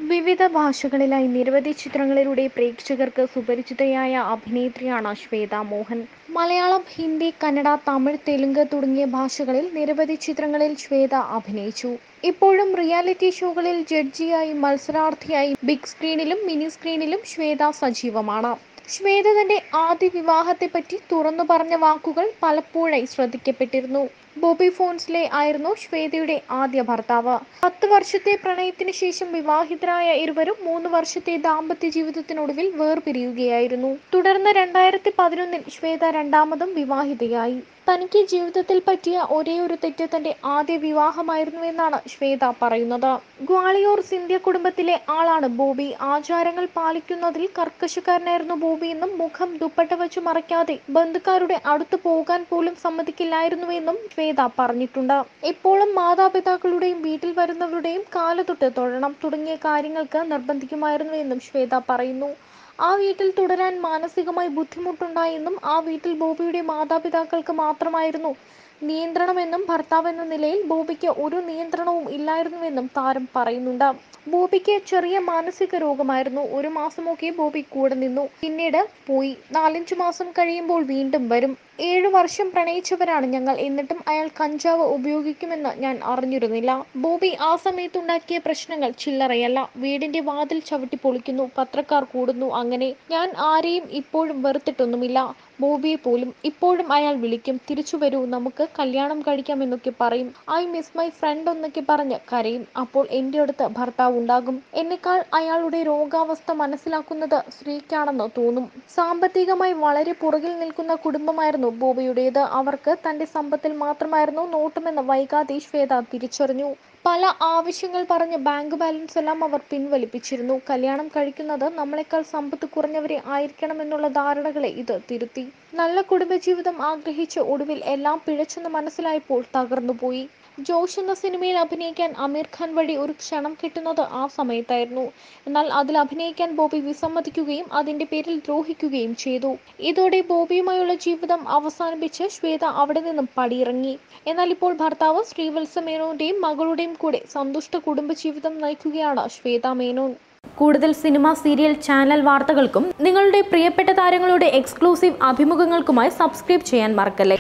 വിവിധ ഭാഷകളിലായി നിരവധി ചിത്രങ്ങളിലൂടെ പ്രേക്ഷകർക്ക് സുപരിചിതയായ അഭിനേത്രിയാണ് ശ്വേത മോഹൻ മലയാളം ഹിന്ദി കന്നഡ തമിഴ് തെലുങ്ക് തുടങ്ങിയ ഭാഷകളിൽ നിരവധി ചിത്രങ്ങളിൽ ശ്വേത അഭിനയിച്ചു ഇപ്പോഴും റിയാലിറ്റി ഷോകളിൽ ജഡ്ജിയായി മത്സരാർത്ഥിയായി ബിഗ് സ്ക്രീനിലും മിനി സ്ക്രീനിലും ശ്വേത സജീവമാണ് ശ്വേത തന്റെ ആദ്യ വിവാഹത്തെപ്പറ്റി തുറന്നു പറഞ്ഞ വാക്കുകൾ പലപ്പോഴായി ശ്രദ്ധിക്കപ്പെട്ടിരുന്നു ബോബി ഫോൺസ്ലെ ആയിരുന്നു ശ്വേതയുടെ ആദ്യ ഭർത്താവ് പത്ത് വർഷത്തെ പ്രണയത്തിന് ശേഷം വിവാഹിതരായ ഇരുവരും മൂന്ന് വർഷത്തെ ദാമ്പത്യ ജീവിതത്തിനൊടുവിൽ വേർപിരിയുകയായിരുന്നു തുടർന്ന് രണ്ടായിരത്തി പതിനൊന്നിൽ ശ്വേത രണ്ടാമതും വിവാഹിതയായി തനിക്ക് ജീവിതത്തിൽ പറ്റിയ ഒരേ ഒരു തെറ്റ് തന്റെ ആദ്യ വിവാഹമായിരുന്നുവെന്നാണ് ശ്വേത പറയുന്നത് ഗ്വാളിയോർ സിന്ധ്യ കുടുംബത്തിലെ ആളാണ് ബോബി ആചാരങ്ങൾ പാലിക്കുന്നതിൽ കർക്കശക്കാരനായിരുന്നു ബോബി എന്നും മുഖം ദുപ്പട്ട വെച്ച് മറയ്ക്കാതെ ബന്ധുക്കാരുടെ അടുത്ത് പോകാൻ പോലും സമ്മതിക്കില്ലായിരുന്നുവെന്നും ശ്വേത പറഞ്ഞിട്ടുണ്ട് എപ്പോഴും മാതാപിതാക്കളുടെയും വീട്ടിൽ വരുന്നവരുടെയും കാലുതൊട്ട് തൊഴണം തുടങ്ങിയ കാര്യങ്ങൾക്ക് നിർബന്ധിക്കുമായിരുന്നുവെന്നും ശ്വേത പറയുന്നു ആ വീട്ടിൽ തുടരാൻ മാനസികമായി ബുദ്ധിമുട്ടുണ്ടായെന്നും ആ വീട്ടിൽ ബോബിയുടെ മാതാപിതാക്കൾക്ക് മാത്രമായിരുന്നു നിയന്ത്രണമെന്നും ഭർത്താവ് എന്ന നിലയിൽ ബോബിക്ക് ഒരു നിയന്ത്രണവും ഇല്ലായിരുന്നുവെന്നും താരം പറയുന്നുണ്ട് ബോബിക്ക് ചെറിയ മാനസിക രോഗമായിരുന്നു ഒരു മാസമൊക്കെ ബോബി കൂടെ നിന്നു പിന്നീട് പോയി നാലഞ്ചു മാസം കഴിയുമ്പോൾ വീണ്ടും വരും ഏഴു വർഷം പ്രണയിച്ചവരാണ് ഞങ്ങൾ എന്നിട്ടും അയാൾ കഞ്ചാവ് ഉപയോഗിക്കുമെന്ന് ഞാൻ അറിഞ്ഞിരുന്നില്ല ബോബി ആ സമയത്തുണ്ടാക്കിയ പ്രശ്നങ്ങൾ ചില്ലറയല്ല വീടിന്റെ വാതിൽ ചവിട്ടി പൊളിക്കുന്നു പത്രക്കാർ കൂടുന്നു അങ്ങനെ ഞാൻ ആരെയും ഇപ്പോഴും വെറുത്തിട്ടൊന്നുമില്ല ബോബിയെ പോലും ഇപ്പോഴും അയാൾ വിളിക്കും തിരിച്ചു വരൂ നമുക്ക് കല്യാണം കഴിക്കാം എന്നൊക്കെ പറയും ഐ മിസ് മൈ ഫ്രണ്ട് എന്നൊക്കെ പറഞ്ഞ് കരയും അപ്പോൾ എൻ്റെ അടുത്ത് ഭർത്താവ് ഉണ്ടാകും എന്നെക്കാൾ അയാളുടെ രോഗാവസ്ഥ മനസ്സിലാക്കുന്നത് സ്ത്രീക്കാണെന്ന് തോന്നും സാമ്പത്തികമായി വളരെ പുറകിൽ നിൽക്കുന്ന കുടുംബമായിരുന്നു ബോബിയുടേത് അവർക്ക് തന്റെ സമ്പത്തിൽ മാത്രമായിരുന്നു നോട്ടമെന്ന് വൈകാതെ ശ്വേത തിരിച്ചറിഞ്ഞു പല ആവശ്യങ്ങൾ പറഞ്ഞ് ബാങ്ക് ബാലൻസ് എല്ലാം അവർ പിൻവലിപ്പിച്ചിരുന്നു കല്യാണം കഴിക്കുന്നത് നമ്മളെക്കാൾ സമ്പത്ത് കുറഞ്ഞവരെ ആയിരിക്കണമെന്നുള്ള ധാരണകളെ ഇത് തിരുത്തി നല്ല കുടുംബജീവിതം ആഗ്രഹിച്ച് ഒടുവിൽ എല്ലാം പിഴച്ചെന്ന് മനസ്സിലായപ്പോൾ തകർന്നുപോയി ജോഷ് എന്ന സിനിമയിൽ അഭിനയിക്കാൻ അമീർ ഖാൻ വഴി ഒരു ക്ഷണം കിട്ടുന്നത് ആ സമയത്തായിരുന്നു എന്നാൽ അതിൽ അഭിനയിക്കാൻ ബോബി വിസമ്മതിക്കുകയും അതിന്റെ പേരിൽ ദ്രോഹിക്കുകയും ചെയ്തു ഇതോടെ ബോബിയുമായുള്ള ജീവിതം അവസാനിപ്പിച്ച് ശ്വേത അവിടെ നിന്നും പടിയിറങ്ങി എന്നാൽ ഇപ്പോൾ ഭർത്താവ് ശ്രീവത്സ മേനോന്റെയും മകളുടെയും കൂടെ സന്തുഷ്ട കുടുംബജീവിതം നയിക്കുകയാണ് ശ്വേത മേനോൻ കൂടുതൽ സിനിമ സീരിയൽ ചാനൽ വാർത്തകൾക്കും നിങ്ങളുടെ പ്രിയപ്പെട്ട താരങ്ങളുടെ എക്സ്ക്ലൂസീവ് അഭിമുഖങ്ങൾക്കുമായി സബ്സ്ക്രൈബ് ചെയ്യാൻ മറക്കല്ലേ